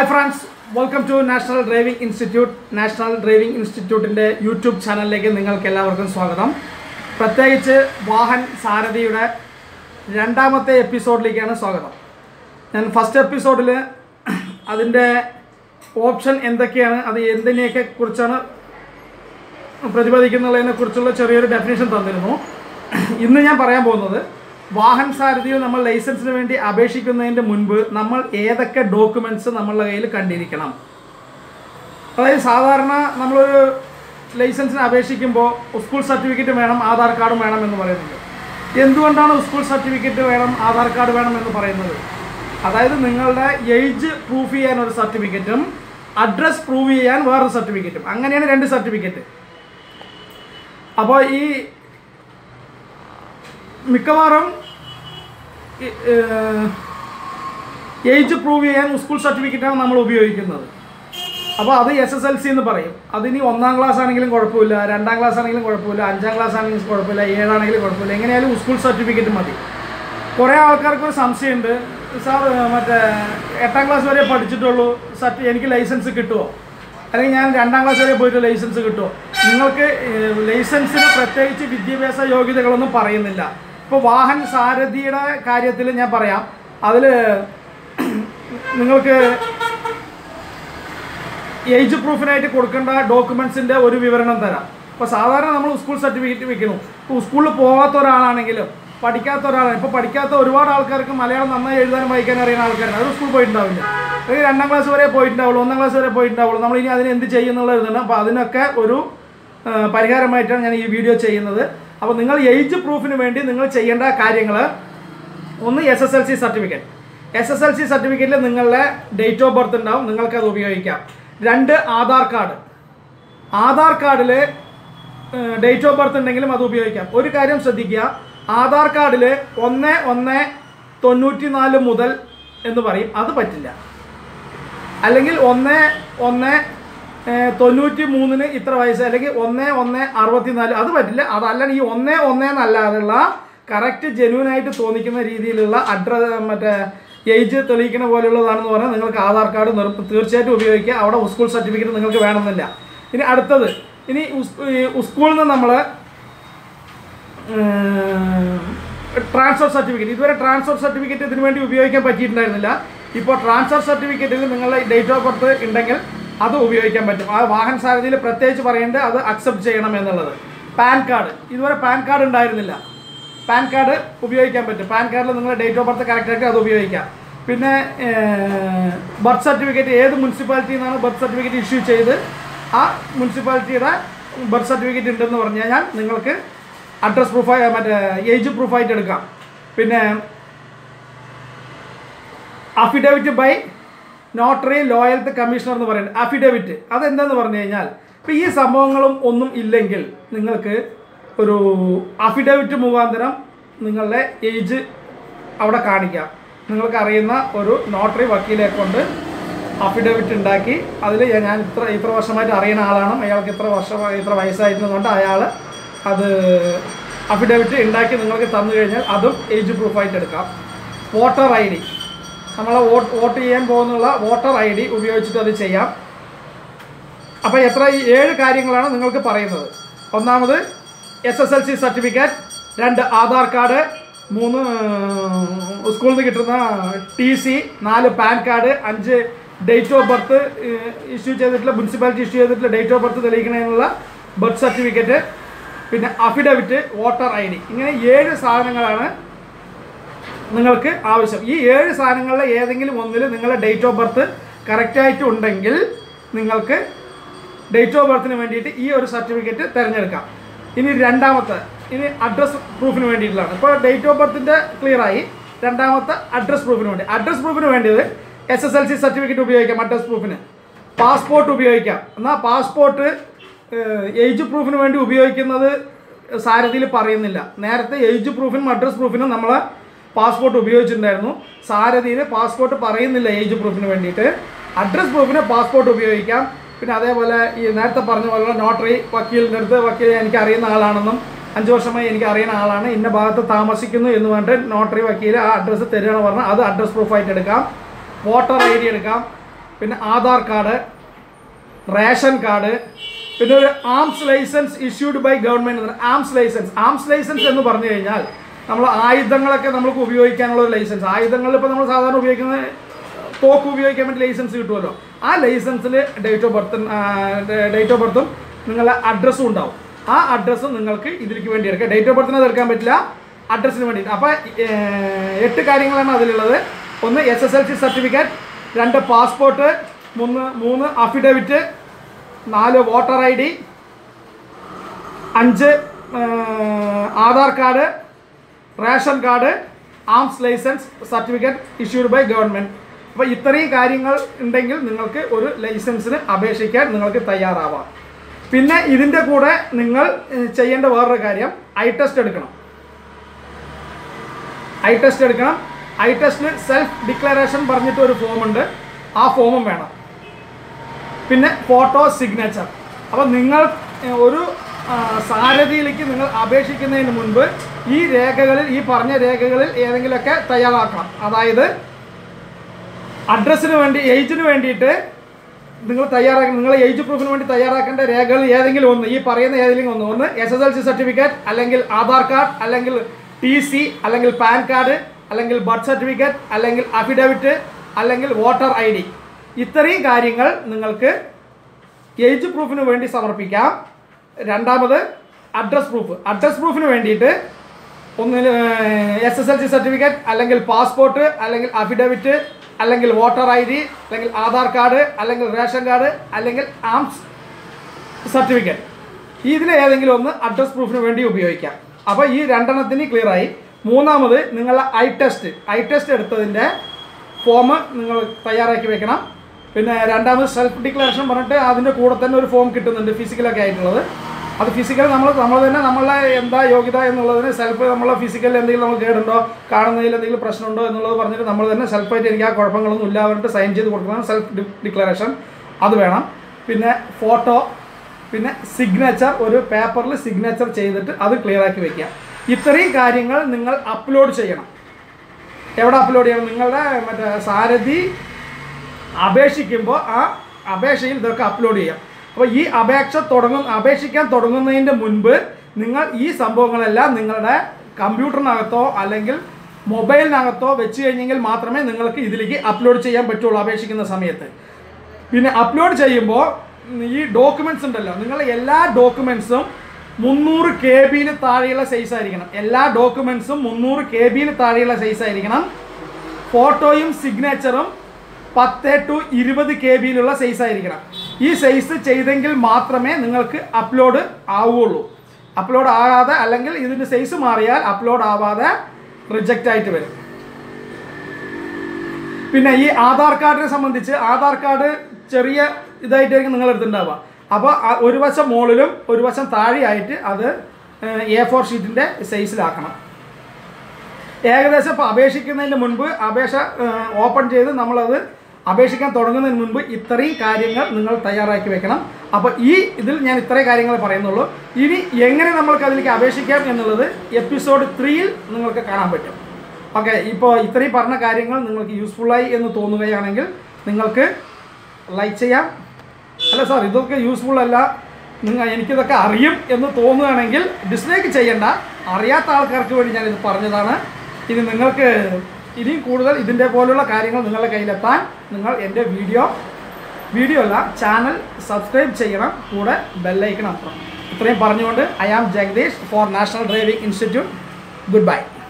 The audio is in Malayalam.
hi friends welcome to National Driving Institute National Driving ഇൻസ്റ്റിറ്റ്യൂട്ടിൻ്റെ യൂട്യൂബ് ചാനലിലേക്ക് നിങ്ങൾക്ക് എല്ലാവർക്കും സ്വാഗതം പ്രത്യേകിച്ച് വാഹൻ സാരഥിയുടെ രണ്ടാമത്തെ എപ്പിസോഡിലേക്കാണ് സ്വാഗതം ഞാൻ ഫസ്റ്റ് എപ്പിസോഡിൽ അതിൻ്റെ ഓപ്ഷൻ എന്തൊക്കെയാണ് അത് എന്തിനെയൊക്കെ കുറിച്ചാണ് പ്രതിപാദിക്കുന്നതിനെ കുറിച്ചുള്ള ചെറിയൊരു ഡെഫിനേഷൻ തന്നിരുന്നു ഇന്ന് ഞാൻ പറയാൻ പോകുന്നത് വാഹൻ സാരഥിയിൽ നമ്മൾ ലൈസൻസിന് വേണ്ടി അപേക്ഷിക്കുന്നതിൻ്റെ മുൻപ് നമ്മൾ ഏതൊക്കെ ഡോക്യുമെൻറ്റ്സ് നമ്മളുടെ കയ്യിൽ കണ്ടിരിക്കണം അതായത് സാധാരണ നമ്മളൊരു ലൈസൻസിന് അപേക്ഷിക്കുമ്പോൾ സ്കൂൾ സർട്ടിഫിക്കറ്റ് വേണം ആധാർ കാർഡും വേണം എന്ന് പറയുന്നുണ്ട് എന്തുകൊണ്ടാണ് സ്കൂൾ സർട്ടിഫിക്കറ്റ് വേണം ആധാർ കാർഡ് വേണം എന്ന് പറയുന്നത് അതായത് നിങ്ങളുടെ ഏജ് പ്രൂഫ് ചെയ്യാൻ ഒരു സർട്ടിഫിക്കറ്റും അഡ്രസ് പ്രൂവ് ചെയ്യാൻ വേറൊരു സർട്ടിഫിക്കറ്റും അങ്ങനെയാണ് രണ്ട് സർട്ടിഫിക്കറ്റ് അപ്പോൾ ഈ മിക്കവാറും ഏജ് പ്രൂവ് ചെയ്യാൻ സ്കൂൾ സർട്ടിഫിക്കറ്റാണ് നമ്മൾ ഉപയോഗിക്കുന്നത് അപ്പോൾ അത് എസ് എസ് എൽ സി എന്ന് പറയും അതിനി ഒന്നാം ക്ലാസ് ആണെങ്കിലും കുഴപ്പമില്ല രണ്ടാം ക്ലാസ് ആണെങ്കിലും കുഴപ്പമില്ല അഞ്ചാം ക്ലാസ് ആണെങ്കിലും കുഴപ്പമില്ല ഏഴാണെങ്കിലും കുഴപ്പമില്ല എങ്ങനെയായാലും സ്കൂൾ സർട്ടിഫിക്കറ്റ് മതി കുറേ ആൾക്കാർക്ക് ഒരു സംശയമുണ്ട് സാർ മറ്റേ എട്ടാം ക്ലാസ് വരെ പഠിച്ചിട്ടുള്ളൂ സർട്ടി എനിക്ക് ലൈസൻസ് കിട്ടുമോ അല്ലെങ്കിൽ ഞാൻ രണ്ടാം ക്ലാസ് വരെ പോയിട്ട് ലൈസൻസ് കിട്ടുമോ നിങ്ങൾക്ക് ഏഹ്, ലൈസൻസിന് പ്രത്യേകിച്ച് വിദ്യാഭ്യാസ യോഗ്യതകളൊന്നും പറയുന്നില്ല ഇപ്പോൾ വാഹൻ സാരഥിയുടെ കാര്യത്തിൽ ഞാൻ പറയാം അതിൽ നിങ്ങൾക്ക് ഏജ് പ്രൂഫിനായിട്ട് കൊടുക്കേണ്ട ഡോക്യുമെൻസിൻ്റെ ഒരു വിവരണം തരാം ഇപ്പോൾ സാധാരണ നമ്മൾ സ്കൂൾ സർട്ടിഫിക്കറ്റ് വെക്കുന്നു ഇപ്പോൾ സ്കൂളിൽ പോകാത്ത ഒരാളാണെങ്കിലും പഠിക്കാത്ത ഒരാളാണ് ഇപ്പോൾ പഠിക്കാത്ത ഒരുപാട് ആൾക്കാർക്ക് മലയാളം നന്നായി എഴുതാനും വായിക്കാനും അറിയുന്ന ആൾക്കാരാണ് അവർ സ്കൂൾ പോയിട്ടുണ്ടാവില്ല അല്ലെങ്കിൽ രണ്ടാം ക്ലാസ് വരെ പോയിട്ടുണ്ടാവുള്ളൂ ഒന്നാം ക്ലാസ് വരെ പോയിട്ടുണ്ടാവുള്ളൂ നമ്മൾ ഇനി അതിന് എന്ത് ചെയ്യുന്നുള്ള ഇതുണ്ട് അപ്പോൾ അതിനൊക്കെ ഒരു ആ, പരിഹാരമായിട്ടാണ് ഞാൻ ഈ വീഡിയോ ചെയ്യുന്നത് അപ്പോൾ നിങ്ങൾ ഏജ് പ്രൂഫിന് വേണ്ടി നിങ്ങൾ ചെയ്യേണ്ട കാര്യങ്ങൾ ഒന്ന് S S L C certificate S S L C സർട്ടിഫിക്കറ്റിൽ നിങ്ങളുടെ ഡേറ്റ് ഓഫ് ബർത്ത് ഉണ്ടാവും നിങ്ങൾക്ക് അത് ഉപയോഗിക്കാം രണ്ട് ആധാർ കാർഡ് ആധാർ കാർഡിൽ ഡേറ്റ് ഓഫ് ബർത്ത് ഉണ്ടെങ്കിലും അത് ഉപയോഗിക്കാം ഒരു കാര്യം ശ്രദ്ധിക്കുക ആധാർ കാർഡിൽ ഒന്ന് ഒന്ന് തൊണ്ണൂറ്റി നാല് മുതൽ എന്ന് പറയും അത് പറ്റില്ല അല്ലെങ്കിൽ ഒന്ന് ഒന്ന് ഏഹ്, തൊണ്ണൂറ്റി മൂന്നിന് ഇത്ര വയസ്സ് അല്ലെങ്കിൽ ഒന്ന് ഒന്ന് അറുപത്തിനാല് അത് പറ്റില്ല അതല്ല ഈ ഒന്ന് ഒന്ന് എന്നല്ലാതുള്ള കറക്റ്റ് ജെന്യൂൻ ആയിട്ട് തോന്നിക്കുന്ന രീതിയിലുള്ള അഡ്രസ് മറ്റേ ഏജ് തെളിയിക്കുന്ന പോലെയുള്ളതാണെന്ന് പറഞ്ഞാൽ നിങ്ങൾക്ക് ആധാർ കാർഡ് നിർ തീർച്ചയായിട്ടും ഉപയോഗിക്കുക അവിടെ സ്കൂൾ സർട്ടിഫിക്കറ്റ് നിങ്ങൾക്ക് വേണമെന്നില്ല ഇനി അടുത്തത് ഇനി ഉസ്- ഈ സ്കൂളിൽ നിന്ന് നമ്മൾ ട്രാൻസ്ഫർ സർട്ടിഫിക്കറ്റ് ഇതുവരെ ട്രാൻസ്ഫർ സർട്ടിഫിക്കറ്റ് ഇതിനു വേണ്ടി ഉപയോഗിക്കാൻ പറ്റിയിട്ടുണ്ടായിരുന്നില്ല ഇപ്പോൾ ട്രാൻസ്ഫർ സർട്ടിഫിക്കറ്റിൽ നിങ്ങളുടെ ഡേറ്റ് ഓഫ് ബർത്ത് ഉണ്ടെങ്കിൽ അത് ഉപയോഗിക്കാൻ പറ്റും ആ വാഹന സാരഥിയിൽ പ്രത്യേകിച്ച് പറയേണ്ടത് അത് അക്സെപ്റ്റ് ചെയ്യണം എന്നുള്ളത് പാൻ കാർഡ് ഇതുവരെ പാൻ കാർഡ് ഉണ്ടായിരുന്നില്ല പാൻ കാർഡ് ഉപയോഗിക്കാൻ പറ്റും പാൻ കാർഡിൽ നിങ്ങളുടെ ഡേറ്റ് ഓഫ് ബർത്ത് കറക്റ്റായിട്ട് അത് ഉപയോഗിക്കാം പിന്നെ ബർത്ത് സർട്ടിഫിക്കറ്റ് ഏത് മുനിസിപ്പാലിറ്റിയിൽ നിന്നാണ് ബർത്ത് സർട്ടിഫിക്കറ്റ് ഇഷ്യൂ ചെയ്ത് ആ മുനിസിപ്പാലിറ്റിയുടെ ബർത്ത് സർട്ടിഫിക്കറ്റ് ഉണ്ടെന്ന് പറഞ്ഞു കഴിഞ്ഞാൽ നിങ്ങൾക്ക് അഡ്രസ് പ്രൂഫായി മറ്റേ ഏജ് പ്രൂഫായിട്ട് എടുക്കാം പിന്നെ അഫിഡവിറ്റ് ബൈ നോട്ടറി ലോയൽത്ത് കമ്മീഷണർ എന്ന് പറയുന്നത് അഫിഡവിറ്റ് അതെന്താന്ന് പറഞ്ഞു കഴിഞ്ഞാൽ ഇപ്പം ഈ സംഭവങ്ങളും ഒന്നും ഇല്ലെങ്കിൽ നിങ്ങൾക്ക് ഒരു അഫിഡവിറ്റ് മുഖാന്തരം നിങ്ങളുടെ ഏജ് അവിടെ കാണിക്കാം നിങ്ങൾക്ക് അറിയുന്ന ഒരു നോട്ടറി വക്കീലെ കൊണ്ട് അഫിഡവിറ്റ് ഉണ്ടാക്കി അതിൽ ഞാൻ ഇത്ര ഇത്ര വർഷമായിട്ട് അറിയുന്ന ആളാണ് അയാൾക്ക് ഇത്ര വർഷം ഇത്ര വയസ്സായിരുന്നതുകൊണ്ട് അയാൾ അത് അഫിഡവിറ്റ് ഉണ്ടാക്കി നിങ്ങൾക്ക് തന്നു കഴിഞ്ഞാൽ അതും ഏജ് പ്രൂഫായിട്ട് എടുക്കാം വോട്ടർ ഐ ഡി നമ്മളെ വോട്ട് വോട്ട് ചെയ്യാൻ പോകുന്നുള്ള വോട്ടർ ഐ ഡി ഉപയോഗിച്ചിട്ട് അത് ചെയ്യാം അപ്പോൾ എത്ര ഈ ഏഴ് കാര്യങ്ങളാണ് നിങ്ങൾക്ക് പറയുന്നത് ഒന്നാമത് S S L C certificate രണ്ട് ആധാർ കാർഡ് മൂന്ന് സ്കൂളിൽ നിന്ന് കിട്ടുന്ന ടി സി നാല് പാൻ കാർഡ് അഞ്ച് ഡേറ്റ് ഓഫ് ബർത്ത് ഇഷ്യൂ ചെയ്തിട്ടുള്ള മുനിസിപ്പാലിറ്റി ഇഷ്യൂ ചെയ്തിട്ടുള്ള ഡേറ്റ് ഓഫ് ബർത്ത് തെളിയിക്കുന്നതിനുള്ള ബർത്ത് സർട്ടിഫിക്കറ്റ് പിന്നെ അഫിഡവിറ്റ് വോട്ടർ ഐ ഡി ഇങ്ങനെ ഏഴ് സാധനങ്ങളാണ് നിങ്ങൾക്ക് ആവശ്യം ഈ ഏഴ് സാധനങ്ങളിലെ ഏതെങ്കിലും ഒന്നിൽ നിങ്ങളുടെ ഡേറ്റ് ഓഫ് ബർത്ത് കറക്റ്റായിട്ട് ഉണ്ടെങ്കിൽ നിങ്ങൾക്ക് ഡേറ്റ് ഓഫ് ബർത്തിന് വേണ്ടിയിട്ട് ഈ ഒരു സർട്ടിഫിക്കറ്റ് തിരഞ്ഞെടുക്കാം ഇനി രണ്ടാമത്തെ ഇനി അഡ്രസ് പ്രൂഫിന് വേണ്ടിയിട്ടുള്ളതാണ് ഇപ്പോൾ ഡേറ്റ് ഓഫ് ബർത്തിൻ്റെ ക്ലിയറായി രണ്ടാമത്തെ അഡ്രസ് പ്രൂഫിന് വേണ്ടി അഡ്രസ് പ്രൂഫിന് വേണ്ടിയത് S S L C certificate ഉപയോഗിക്കാം അഡ്രസ് പ്രൂഫിന് പാസ്പോർട്ട് ഉപയോഗിക്കാം എന്നാൽ പാസ്പോർട്ട് ഏജ് പ്രൂഫിന് വേണ്ടി ഉപയോഗിക്കുന്നത് സാരഥിയിൽ പറയുന്നില്ല നേരത്തെ ഏജ് പ്രൂഫിനും അഡ്രസ് പ്രൂഫിനും നമ്മൾ പാസ്പോർട്ട് ഉപയോഗിച്ചിട്ടുണ്ടായിരുന്നു സാരഥിയിൽ പാസ്പോർട്ട് പറയുന്നില്ല ഏജ് പ്രൂഫിന് വേണ്ടിയിട്ട് അഡ്രസ് പ്രൂഫിന് പാസ്പോർട്ട് ഉപയോഗിക്കാം പിന്നെ അതേപോലെ ഈ നേരത്തെ പറഞ്ഞ പോലുള്ള നോട്ടറി വക്കീലിൻ്റെ അടുത്ത് വക്കീൽ എനിക്ക് അറിയുന്ന ആളാണെന്നും അഞ്ച് വർഷമായി എനിക്ക് അറിയുന്ന ആളാണ് ഇന്ന ഭാഗത്ത് താമസിക്കുന്നു എന്ന് പറഞ്ഞിട്ട് നോട്ടറി വക്കീൽ ആ അഡ്രസ്സ് തരികയെന്ന് പറഞ്ഞാൽ അത് അഡ്രസ് പ്രൂഫായിട്ട് എടുക്കാം വോട്ടർ ഐ ഡി എടുക്കാം പിന്നെ ആധാർ കാർഡ് റേഷൻ കാർഡ് പിന്നെ ഒരു arms licence issued by government arms licence arms licence എന്ന് പറഞ്ഞു കഴിഞ്ഞാൽ നമ്മൾ ആയുധങ്ങളൊക്കെ നമുക്ക് ഉപയോഗിക്കാനുള്ള ഒരു ലൈസൻസ് ആയുധങ്ങളിൽ ഇപ്പോൾ നമ്മൾ സാധാരണ ഉപയോഗിക്കുന്ന തോക്ക് ഉപയോഗിക്കാൻ വേണ്ടി ലൈസൻസ് കിട്ടുമല്ലോ ആ ലൈസൻസിൽ date of birth date of ബർത്തും നിങ്ങളുടെ അഡ്രസ്സും ഉണ്ടാവും ആ അഡ്രസ്സും നിങ്ങൾക്ക് ഇതിലേക്ക് വേണ്ടി എടുക്കാം ഡേറ്റ് ഓഫ് ബർത്തിന് തീർക്കാൻ പറ്റില്ല അഡ്രസ്സിന് വേണ്ടിയിട്ട് അപ്പോൾ എട്ട് കാര്യങ്ങളാണ് അതിലുള്ളത് ഒന്ന് S S L C certificate രണ്ട് പാസ്പോർട്ട് മൂന്ന് മൂന്ന് അഫിഡവിറ്റ് നാല് വോട്ടർ ഐ ഡി അഞ്ച് ആ, Aadhaar card ration card arms licence certificate issued by government അപ്പോൾ ഇത്രയും കാര്യങ്ങൾ ഉണ്ടെങ്കിൽ നിങ്ങൾക്ക് ഒരു ലൈസൻസിന് അപേക്ഷിക്കാൻ നിങ്ങൾക്ക് തയ്യാറാവാം പിന്നെ ഇതിൻ്റെ കൂടെ നിങ്ങൾ ഏഹ്, ചെയ്യേണ്ട വേറൊരു കാര്യം ഐ ടെസ്റ്റ് എടുക്കണം ഐ ടെസ്റ്റ് എടുക്കണം ഐ ടെസ്റ്റിൽ സെൽഫ് ഡിക്ലറേഷൻ പറഞ്ഞിട്ട് ഒരു ഫോം ഉണ്ട് ആ ഫോമും വേണം പിന്നെ ഫോട്ടോ സിഗ്നേച്ചർ അപ്പോൾ നിങ്ങൾ ഏഹ്, ഒരു ആ, സാരഥിയിലേക്ക് നിങ്ങൾ അപേക്ഷിക്കുന്നതിന് മുൻപ് ഈ രേഖകളിൽ ഈ പറഞ്ഞ രേഖകളിൽ ഏതെങ്കിലുമൊക്കെ തയ്യാറാക്കണം അതായത് അഡ്രസ്സിന് വേണ്ടി ഏജിന് വേണ്ടിയിട്ട് നിങ്ങൾ തയ്യാറാക്ക നിങ്ങൾ ഏജ് പ്രൂഫിന് വേണ്ടി തയ്യാറാക്കേണ്ട രേഖകൾ ഏതെങ്കിലും ഒന്ന് ഈ പറയുന്ന ഏതെങ്കിലും ഒന്ന് ഒന്ന് S S L C certificate അല്ലെങ്കിൽ ആധാർ കാർഡ് അല്ലെങ്കിൽ ടി സി അല്ലെങ്കിൽ പാൻ കാർഡ് അല്ലെങ്കിൽ ബർത്ത് സർട്ടിഫിക്കറ്റ് അല്ലെങ്കിൽ അഫിഡവിറ്റ് അല്ലെങ്കിൽ വോട്ടർ ഐ ഡി ഇത്രയും കാര്യങ്ങൾ നിങ്ങൾക്ക് ഏജ് പ്രൂഫിന് വേണ്ടി സമർപ്പിക്കാം രണ്ടാമത് അഡ്രസ് പ്രൂഫ് അഡ്രസ് പ്രൂഫിന് വേണ്ടിയിട്ട് ഒന്നിൽ S S L C certificate അല്ലെങ്കിൽ പാസ്പോർട്ട് അല്ലെങ്കിൽ അഫിഡവിറ്റ് അല്ലെങ്കിൽ വോട്ടർ ഐ ഡി അല്ലെങ്കിൽ ആധാർ കാർഡ് അല്ലെങ്കിൽ റേഷൻ കാർഡ് അല്ലെങ്കിൽ ആംസ് സർട്ടിഫിക്കറ്റ് ഇതിൽ ഏതെങ്കിലും ഒന്ന് അഡ്രസ് പ്രൂഫിന് വേണ്ടി ഉപയോഗിക്കാം അപ്പോൾ ഈ രണ്ടെണ്ണത്തിന് ക്ലിയർ ആയി മൂന്നാമത് നിങ്ങളുടെ ഐ ടെസ്റ്റ് ഐ ടെസ്റ്റ് എടുത്തതിൻ്റെ ഫോം നിങ്ങൾ തയ്യാറാക്കി വെക്കണം പിന്നെ രണ്ടാമത് സെൽഫ് ഡിക്ലറേഷൻ പറഞ്ഞിട്ട് അതിൻ്റെ കൂടെ തന്നെ ഒരു ഫോം കിട്ടുന്നുണ്ട് ഫിസിക്കലൊക്കെ ആയിട്ടുള്ളത് അത് ഫിസിക്കൽ നമ്മൾ നമ്മൾ തന്നെ നമ്മളെ എന്താ യോഗ്യത എന്നുള്ളതിന് സെൽഫ് നമ്മളെ ഫിസിക്കലിൽ എന്തെങ്കിലും നമ്മൾ കേടുണ്ടോ കാണുന്നതിൽ എന്തെങ്കിലും പ്രശ്നമുണ്ടോ എന്നുള്ളത് പറഞ്ഞിട്ട് നമ്മൾ തന്നെ സെൽഫായിട്ട് എനിക്ക് ആ കുഴപ്പങ്ങളൊന്നും ഇല്ല പറഞ്ഞിട്ട് സൈൻ ചെയ്ത് കൊടുക്കണം സെൽഫ് ഡിക്ലറേഷൻ അത് വേണം പിന്നെ ഫോട്ടോ പിന്നെ സിഗ്നേച്ചർ ഒരു പേപ്പറിൽ സിഗ്നേച്ചർ ചെയ്തിട്ട് അത് ക്ലിയർ ആക്കി വെക്കുക ഇത്രയും കാര്യങ്ങൾ നിങ്ങൾ അപ്ലോഡ് ചെയ്യണം എവിടെ അപ്ലോഡ് ചെയ്യണം നിങ്ങളുടെ മറ്റേ സാരഥി അപേക്ഷിക്കുമ്പോൾ ആ അപേക്ഷയിൽ ഇതൊക്കെ അപ്ലോഡ് ചെയ്യാം അപ്പോൾ ഈ അപേക്ഷ തുടങ്ങും അപേക്ഷിക്കാൻ തുടങ്ങുന്നതിൻ്റെ മുൻപ് നിങ്ങൾ ഈ സംഭവങ്ങളെല്ലാം നിങ്ങളുടെ കമ്പ്യൂട്ടറിനകത്തോ അല്ലെങ്കിൽ മൊബൈലിനകത്തോ വെച്ച് കഴിഞ്ഞെങ്കിൽ മാത്രമേ നിങ്ങൾക്ക് ഇതിലേക്ക് അപ്ലോഡ് ചെയ്യാൻ പറ്റുള്ളൂ അപേക്ഷിക്കുന്ന സമയത്ത് പിന്നെ അപ്ലോഡ് ചെയ്യുമ്പോൾ ഈ ഡോക്യുമെന്റ്സ് ഉണ്ടല്ലോ നിങ്ങളുടെ എല്ലാ ഡോക്യുമെന്റ്സും മുന്നൂറ് കെ ബിയിൽ താഴെയുള്ള സൈസ് ആയിരിക്കണം എല്ലാ ഡോക്യുമെന്റ്സും മുന്നൂറ് കെ ബിയിൽ താഴെയുള്ള സൈസ് ആയിരിക്കണം ഫോട്ടോയും സിഗ്നേച്ചറും പത്ത് ടു ഇരുപത് കെ ബിയിലുള്ള സൈസ് ആയിരിക്കണം ഈ സൈസ് ചെയ്തെങ്കിൽ മാത്രമേ നിങ്ങൾക്ക് അപ്ലോഡ് ആവുകയുള്ളൂ അപ്ലോഡ് ആകാതെ അല്ലെങ്കിൽ ഇതിൻ്റെ സൈസ് മാറിയാൽ അപ്ലോഡ് ആവാതെ റിജക്റ്റ് ആയിട്ട് വരും പിന്നെ ഈ ആധാർ കാർഡിനെ സംബന്ധിച്ച് ആധാർ കാർഡ് ചെറിയ ഇതായിട്ടായിരിക്കും നിങ്ങൾ എടുത്തിട്ടുണ്ടാവുക അപ്പോൾ ഒരു വശം മുകളിലും ഒരു വശം താഴെയായിട്ട് അത് എ ഫോർ ഷീറ്റിൻ്റെ സൈസിലാക്കണം ഏകദേശം ഇപ്പോൾ അപേക്ഷിക്കുന്നതിന് മുൻപ് അപേക്ഷ ഓപ്പൺ ചെയ്ത് നമ്മളത് അപേക്ഷിക്കാൻ തുടങ്ങുന്നതിന് മുൻപ് ഇത്രയും കാര്യങ്ങൾ നിങ്ങൾ തയ്യാറാക്കി വെക്കണം അപ്പോൾ ഈ ഇതിൽ ഞാൻ ഇത്രയും കാര്യങ്ങൾ പറയുന്നുള്ളൂ ഇനി എങ്ങനെ നമ്മൾക്ക് അതിലേക്ക് അപേക്ഷിക്കാം എന്നുള്ളത് എപ്പിസോഡ് ത്രീയിൽ നിങ്ങൾക്ക് കാണാൻ പറ്റും ഓക്കെ ഇപ്പോൾ ഇത്രയും പറഞ്ഞ കാര്യങ്ങൾ നിങ്ങൾക്ക് യൂസ്ഫുള്ളായി എന്ന് തോന്നുകയാണെങ്കിൽ നിങ്ങൾക്ക് ലൈക്ക് ചെയ്യാം അല്ല സാർ ഇതൊക്കെ യൂസ്ഫുൾ അല്ല നിങ്ങൾ എനിക്കിതൊക്കെ അറിയും എന്ന് തോന്നുകയാണെങ്കിൽ ഡിസ്ലൈക്ക് ചെയ്യണ്ട അറിയാത്ത ആൾക്കാർക്ക് വേണ്ടി ഞാനിത് പറഞ്ഞതാണ് ഇനി നിങ്ങൾക്ക് ഇനിയും കൂടുതൽ ഇതിൻ്റെ പോലുള്ള കാര്യങ്ങൾ നിങ്ങളുടെ കയ്യിലെത്താൻ നിങ്ങൾ എൻ്റെ വീഡിയോ വീഡിയോ അല്ല ചാനൽ സബ്സ്ക്രൈബ് ചെയ്യണം കൂടെ ബെല്ലൈക്കണം അപ്പുറം ഇത്രയും പറഞ്ഞുകൊണ്ട് I am Jagadish for National Driving Institute good bye